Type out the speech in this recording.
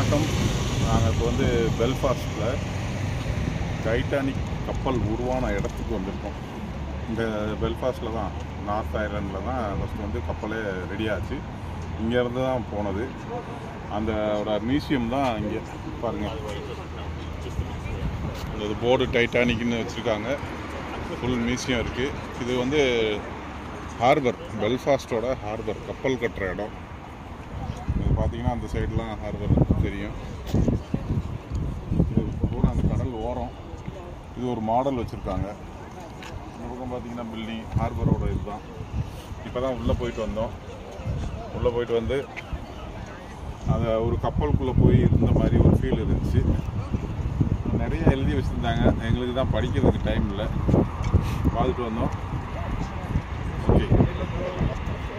வணக்கம் நாங்கள் இப்போ வந்து பெல்ஃபாஸ்டில் டைட்டானிக் கப்பல் உருவான இடத்துக்கு வந்திருக்கோம் இந்த பெல்ஃபாஸ்டில் தான் நார்த் ஐலாண்டில் தான் ஃபஸ்ட்டு வந்து கப்பலே ரெடி ஆச்சு இங்கேருந்து தான் போனது அந்த மியூசியம் தான் இங்கே பாருங்கள் இந்த போர்டு டைட்டானிக்னு வச்சுருக்காங்க ஃபுல் மியூசியம் இருக்குது இது வந்து ஹார்பர் பெல்ஃபாஸ்டோட ஹார்பர் கப்பல் கட்டுற இடம் இது பார்த்தீங்கன்னா அந்த சைடெலாம் ஹார்பர் தெரியும் இது இப்போ கூட அந்த கடல் ஓரம் இது ஒரு மாடல் வச்சுருக்காங்க இந்த பக்கம் பார்த்தீங்கன்னா பில்டிங் ஹார்பரோட இதுதான் இப்போ தான் உள்ளே போயிட்டு வந்தோம் உள்ளே போயிட்டு வந்து அந்த ஒரு கப்பலுக்குள்ளே போய் இருந்த மாதிரி ஒரு ஃபீல் இருந்துச்சு நிறைய எழுதி வச்சுருந்தாங்க எங்களுக்கு தான் படிக்கிறதுக்கு டைம் இல்லை பார்த்துட்டு வந்தோம் ஓகே